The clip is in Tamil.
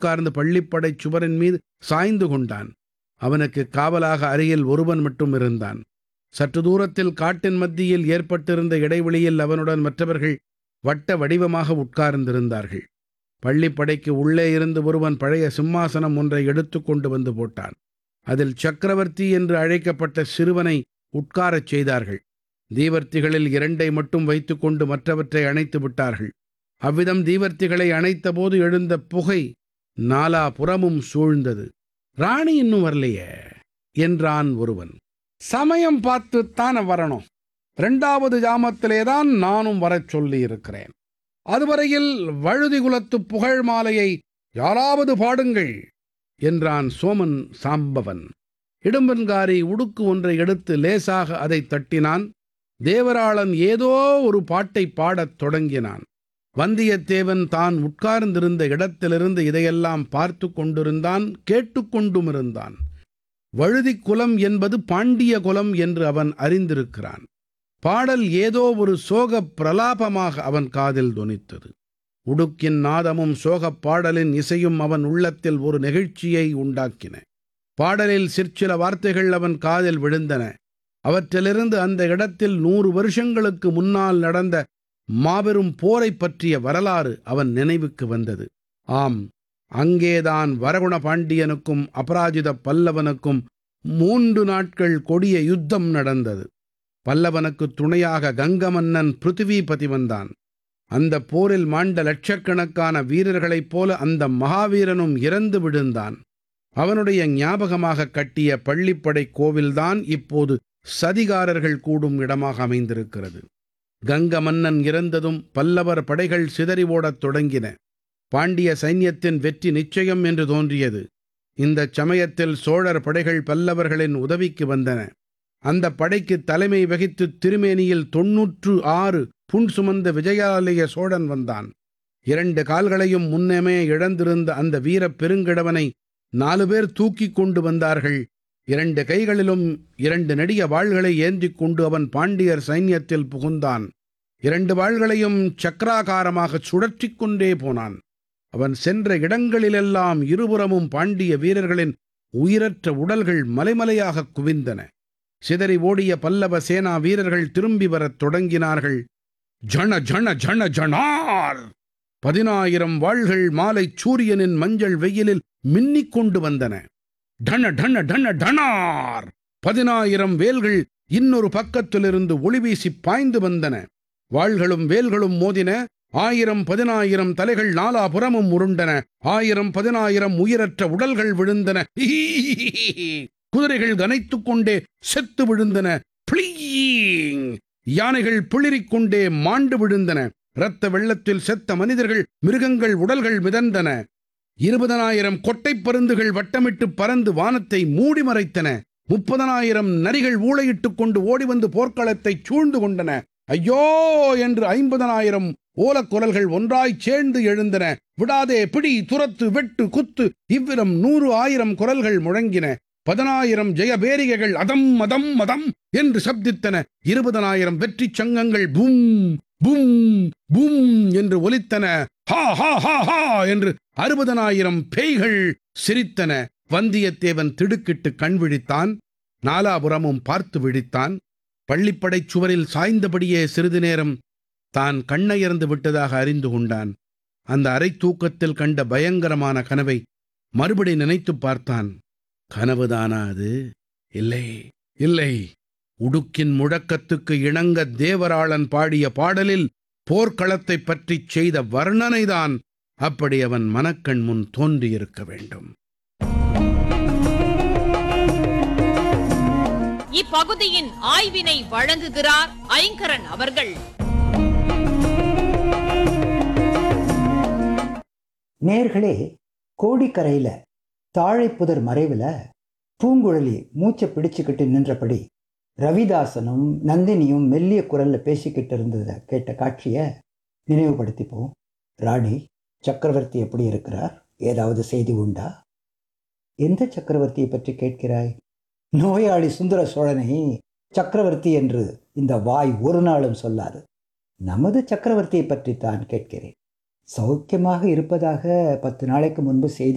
உட்கார்ந்து பள்ளிப்படைச் சுவரின் மீது சாய்ந்து கொண்டான் அவனுக்கு காவலாக அருகில் ஒருவன் மட்டும் இருந்தான் சற்று தூரத்தில் காட்டின் மத்தியில் ஏற்பட்டிருந்த இடைவெளியில் அவனுடன் மற்றவர்கள் வட்ட வடிவமாக உட்கார்ந்திருந்தார்கள் பள்ளிப்படைக்கு உள்ளே இருந்து ஒருவன் பழைய சிம்மாசனம் ஒன்றை எடுத்து கொண்டு வந்து போட்டான் அதில் சக்கரவர்த்தி என்று அழைக்கப்பட்ட சிறுவனை உட்காரச் செய்தார்கள் தீவர்த்திகளில் இரண்டை மட்டும் வைத்துக்கொண்டு மற்றவற்றை அணைத்து விட்டார்கள் அவ்விதம் தீவர்த்திகளை அணைத்தபோது எழுந்த புகை நாலா புறமும் சூழ்ந்தது ராணி இன்னும் வரலையே என்றான் ஒருவன் சமயம் பார்த்துத்தான் வரணும் இரண்டாவது ஜாமத்திலே தான் நானும் வரச் சொல்லி இருக்கிறேன் அதுவரையில் வழுதி குலத்து புகழ் மாலையை யாராவது பாடுங்கள் என்றான் சோமன் சாம்பவன் இடும்பன்காரி உடுக்கு ஒன்றை எடுத்து லேசாக அதை தட்டினான் தேவராளன் ஏதோ ஒரு பாட்டை பாடத் தொடங்கினான் வந்தியத்தேவன் தான் உட்கார்ந்திருந்த இடத்திலிருந்து இதையெல்லாம் பார்த்து கொண்டிருந்தான் கேட்டுக்கொண்டும் இருந்தான் வழுதிக் குலம் என்பது பாண்டிய குலம் என்று அவன் அறிந்திருக்கிறான் பாடல் ஏதோ ஒரு சோகப் பிரலாபமாக அவன் காதில் தொனித்தது உடுக்கின் நாதமும் சோகப் பாடலின் இசையும் அவன் உள்ளத்தில் ஒரு நெகிழ்ச்சியை உண்டாக்கின பாடலில் சிற்சில வார்த்தைகள் அவன் காதில் விழுந்தன அவற்றிலிருந்து அந்த இடத்தில் நூறு வருஷங்களுக்கு முன்னால் நடந்த மாபெரும் போரைப் பற்றிய வரலாறு அவன் நினைவுக்கு வந்தது ஆம் அங்கேதான் வரகுண பாண்டியனுக்கும் அபராஜித பல்லவனுக்கும் மூன்று நாட்கள் கொடிய யுத்தம் நடந்தது பல்லவனுக்கு துணையாக கங்க மன்னன் பிருத்திவிபதி வந்தான் அந்த போரில் மாண்ட லட்சக்கணக்கான வீரர்களைப் போல அந்த மகாவீரனும் இறந்து விழுந்தான் அவனுடைய ஞாபகமாக கட்டிய பள்ளிப்படை கோவில்தான் இப்போது சதிகாரர்கள் கூடும் இடமாக அமைந்திருக்கிறது கங்க மன்னன் இறந்ததும் பல்லவர் படைகள் சிதறி ஓடத் தொடங்கின பாண்டிய சைன்யத்தின் வெற்றி நிச்சயம் என்று தோன்றியது இந்த சமயத்தில் சோழர் படைகள் பல்லவர்களின் உதவிக்கு வந்தன அந்த படைக்கு தலைமை வகித்து திருமேனியில் தொன்னூற்று ஆறு புண் சுமந்த விஜயாலய சோழன் வந்தான் இரண்டு கால்களையும் முன்னமே இழந்திருந்த அந்த வீரப் பெருங்கிழவனை நாலு பேர் தூக்கிக் கொண்டு வந்தார்கள் இரண்டு கைகளிலும் இரண்டு நெடிய வாள்களை ஏந்திக் கொண்டு அவன் பாண்டியர் சைன்யத்தில் புகுந்தான் இரண்டு வாள்களையும் சக்கராகாரமாக சுழற்றிக் கொண்டே போனான் அவன் சென்ற இடங்களிலெல்லாம் இருபுறமும் பாண்டிய வீரர்களின் உயிரற்ற உடல்கள் மலைமலையாக குவிந்தன சிதறி ஓடிய பல்லவ சேனா வீரர்கள் திரும்பி வரத் தொடங்கினார்கள் ஜண ஜண ஜண ஜணார் பதினாயிரம் வாள்கள் மாலை சூரியனின் மஞ்சள் வெயிலில் மின்னிக் கொண்டு வந்தன டன டன டன டனார் பதினாயிரம் வேல்கள் இன்னொரு பக்கத்திலிருந்து ஒளிவீசி பாய்ந்து வந்தன வாள்களும் வேல்களும் மோதின ஆயிரம் பதினாயிரம் தலைகள் நாலாபுறமும் உருண்டன ஆயிரம் பதினாயிரம் உயிரற்ற உடல்கள் விழுந்தன குதிரைகள் கனைத்துக் கொண்டே செத்து விழுந்தன பிளீயிங் யானைகள் பிளிரிக் கொண்டே மாண்டு விழுந்தன இரத்த வெள்ளத்தில் செத்த மனிதர்கள் மிருகங்கள் உடல்கள் மிதந்தன இருபதனாயிரம் கொட்டைப் பருந்துகள் வட்டமிட்டு பறந்து வானத்தை மூடி மறைத்தன முப்பதனாயிரம் நரிகள் ஊளையிட்டுக் கொண்டு ஓடி வந்து போர்க்களத்தைச் சூழ்ந்து கொண்டன ஐயோ என்று ஐம்பதனாயிரம் ஓலக்குரல்கள் ஒன்றாய்ச் சேர்ந்து எழுந்தன விடாதே பிடி துரத்து வெட்டு குத்து இவ்விதம் நூறு ஆயிரம் குரல்கள் முழங்கின பதினாயிரம் ஜெயபேரிகைகள் அதம் மதம் மதம் என்று சப்தித்தன இருபதனாயிரம் வெற்றிச் சங்கங்கள் பூம் பூம் பூம் என்று ஒலித்தன ஹா ஹா ஹா ஹா என்று அறுபதனாயிரம் பேய்கள் சிரித்தன வந்தியத்தேவன் திடுக்கிட்டு கண் விழித்தான் நாலாபுறமும் பார்த்து விழித்தான் பள்ளிப்படைச் சுவரில் சாய்ந்தபடியே சிறிது நேரம் தான் கண்ணயர்ந்து விட்டதாக அறிந்து கொண்டான் அந்த அரை தூக்கத்தில் கண்ட பயங்கரமான கனவை மறுபடி நினைத்துப் பார்த்தான் கனவுதானா அது இல்லை இல்லை உடுக்கின் முழக்கத்துக்கு இணங்க தேவராளன் பாடிய பாடலில் போர்க்களத்தைப் பற்றிச் செய்த வர்ணனைதான் அப்படி அவன் மனக்கண் முன் தோன்றியிருக்க வேண்டும் இப்பகுதியின் ஆய்வினை வழங்குகிறார் ஐங்கரன் அவர்கள் நேர்களே கோடிக்கரையில் தாழைப்புதர் மறைவில் பூங்குழலி மூச்சை பிடிச்சுக்கிட்டு நின்றபடி ரவிதாசனும் நந்தினியும் மெல்லிய குரல்ல பேசிக்கிட்டு இருந்ததை கேட்ட காட்சியை நினைவுபடுத்திப்போம் ராணி சக்கரவர்த்தி எப்படி இருக்கிறார் ஏதாவது செய்தி உண்டா எந்த சக்கரவர்த்தியை பற்றி கேட்கிறாய் நோயாளி சுந்தர சோழனை சக்கரவர்த்தி என்று இந்த வாய் ஒரு நாளும் சொல்லாது நமது சக்கரவர்த்தியை பற்றித்தான் கேட்கிறேன் சௌக்கியமாக இருப்பதாக பத்து நாளைக்கு முன்பு செய்தி